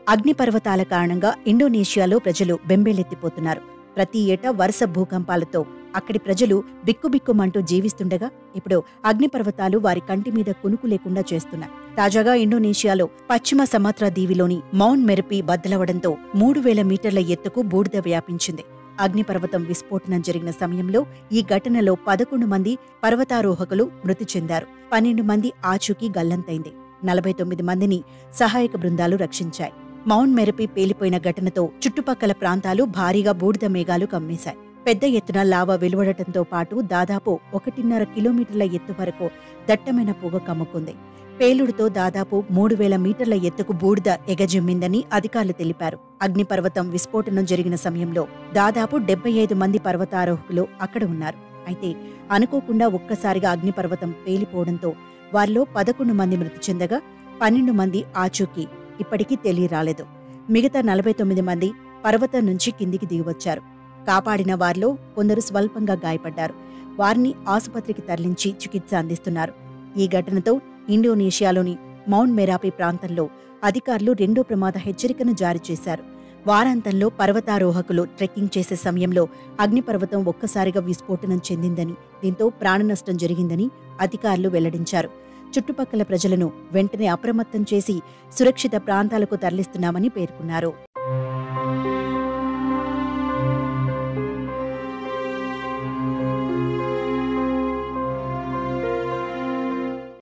అగ్నిపర్వతాల కారణంగా ఇండోనేషియాలో ప్రజలు బెంబేలెత్తిపోతున్నారు ప్రతి ఏటా వరుస భూకంపాలతో అక్కడి ప్రజలు బిక్కుబిక్కుమంటూ జీవిస్తుండగా ఇప్పుడు అగ్నిపర్వతాలు వారి కంటి మీద కునుకు లేకుండా చేస్తున్నాయి తాజాగా ఇండోనేషియాలో పశ్చిమ సమాత్రా దీవిలోని మౌంట్ మెరపి బద్దలవడంతో మూడు వేల మీటర్ల ఎత్తుకు బూడిద వ్యాపించింది అగ్నిపర్వతం విస్ఫోటనం జరిగిన సమయంలో ఈ ఘటనలో పదకొండు మంది పర్వతారోహకులు మృతి చెందారు పన్నెండు మంది ఆచూకీ గల్లంతైంది నలభై తొమ్మిది మందిని సహాయక బృందాలు రక్షించాయి మౌంట్ మెరపి పేలిపోయిన ఘటనతో చుట్టుపక్కల ప్రాంతాలు భారీగా బూడిద మేఘాలు కమ్మేశాయి పెద్ద ఎత్తున లావా వెలువడటంతో పాటు దాదాపు ఒకటిన్నర కిలోమీటర్ల ఎత్తు వరకు దట్టమైన పొగ కమ్ముకుంది పేలుడుతో దాదాపు మూడు వేల మీటర్ల ఎత్తుకు బూడిద ఎగజిమ్మిందని అధికారులు తెలిపారు అగ్నిపర్వతం విస్ఫోటనం జరిగిన సమయంలో దాదాపు డెబ్బై ఐదు మంది పర్వతారోహకులు అక్కడ ఉన్నారు అయితే అనుకోకుండా ఒక్కసారిగా అగ్నిపర్వతం పేలిపోవడంతో వారిలో పదకొండు మంది మృతి చెందగా పన్నెండు మంది ఆచూకీ ఇప్పటికీ తెలియరాలేదు మిగతా నలభై తొమ్మిది మంది పర్వతం నుంచి కిందికి దిగివచ్చారు కాపాడిన వారిలో కొందరు స్వల్పంగా గాయపడ్డారు వారిని ఆసుపత్రికి తరలించి చికిత్స అందిస్తున్నారు ఈ ఘటనతో ఇండోనేషియాలోని మౌంట్ మెరాపి ప్రాంతంలో అధికారులు రెండో ప్రమాద హెచ్చరికను జారీ చేశారు వారాంతంలో పర్వతారోహకులు ట్రెక్కింగ్ చేసే సమయంలో అగ్నిపర్వతం ఒక్కసారిగా విస్ఫోటనం చెందిందని దీంతో ప్రాణనష్టం జరిగిందని అధికారులు వెల్లడించారు చుట్టుపక్కల ప్రజలను వెంటనే అప్రమత్తం చేసి సురక్షిత ప్రాంతాలకు తరలిస్తున్నామని పేర్కొన్నారు